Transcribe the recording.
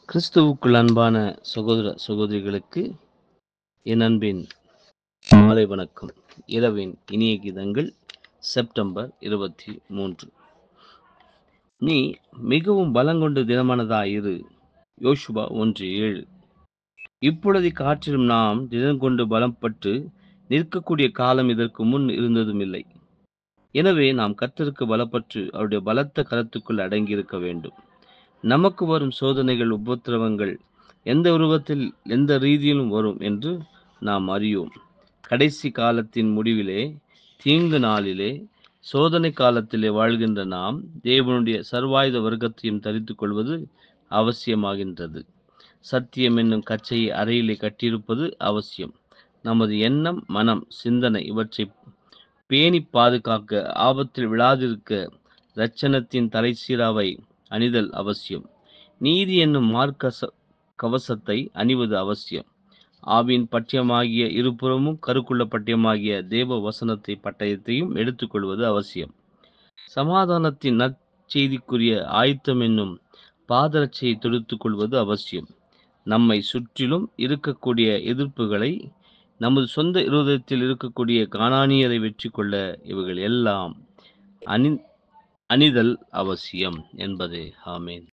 கிறிஸ்துவுக்குள் அன்பான சகோதர சகோதரிகளுக்கு என் அன்பின் மாலை வணக்கம் இரவின் இனிய கீதங்கள் செப்டம்பர் இருபத்தி மூன்று நீ மிகவும் பலங்கொண்டு தினமானதாயிரு யோசுவா ஒன்று ஏழு இப்பொழுது காற்றிலும் நாம் தினம் கொண்டு பலப்பட்டு நிற்கக்கூடிய காலம் இதற்கு முன் இருந்ததும் இல்லை எனவே நாம் கர்த்தருக்கு பலப்பட்டு அவருடைய பலத்த கரத்துக்குள் அடங்கியிருக்க வேண்டும் நமக்கு வரும் சோதனைகள் உபத்திரவங்கள் எந்த உருவத்தில் எந்த ரீதியிலும் வரும் என்று நாம் அறியோம் கடைசி காலத்தின் முடிவிலே தீங்கு நாளிலே சோதனை காலத்திலே வாழ்கின்ற நாம் தேவனுடைய சர்வாயுத வர்க்கத்தையும் தரித்துக் கொள்வது அவசியமாகின்றது சத்தியம் என்னும் கச்சையை அறையிலே கட்டியிருப்பது அவசியம் நமது எண்ணம் மனம் சிந்தனை இவற்றை பேணி பாதுகாக்க ஆபத்தில் விழாதிருக்க இரட்சணத்தின் தலைசீராவை அணிதல் அவசியம் நீதி என்னும் மார்க்க கவசத்தை அணிவது அவசியம் ஆவின் பட்டியமாகிய இருபுறமும் கருக்குள்ள பட்டியமாகிய தேவ வசனத்தை பட்டயத்தையும் எடுத்துக்கொள்வது அவசியம் சமாதானத்தின் நற்செய்திக்குரிய ஆயத்தம் என்னும் பாதரட்சியை தொடுத்துக் கொள்வது அவசியம் நம்மை சுற்றிலும் இருக்கக்கூடிய எதிர்ப்புகளை நமது சொந்த இருதயத்தில் இருக்கக்கூடிய காணானியரை வெற்றி கொள்ள இவைகள் எல்லாம் அணி அணிதல் அவசியம் என்பதே ஆமேன்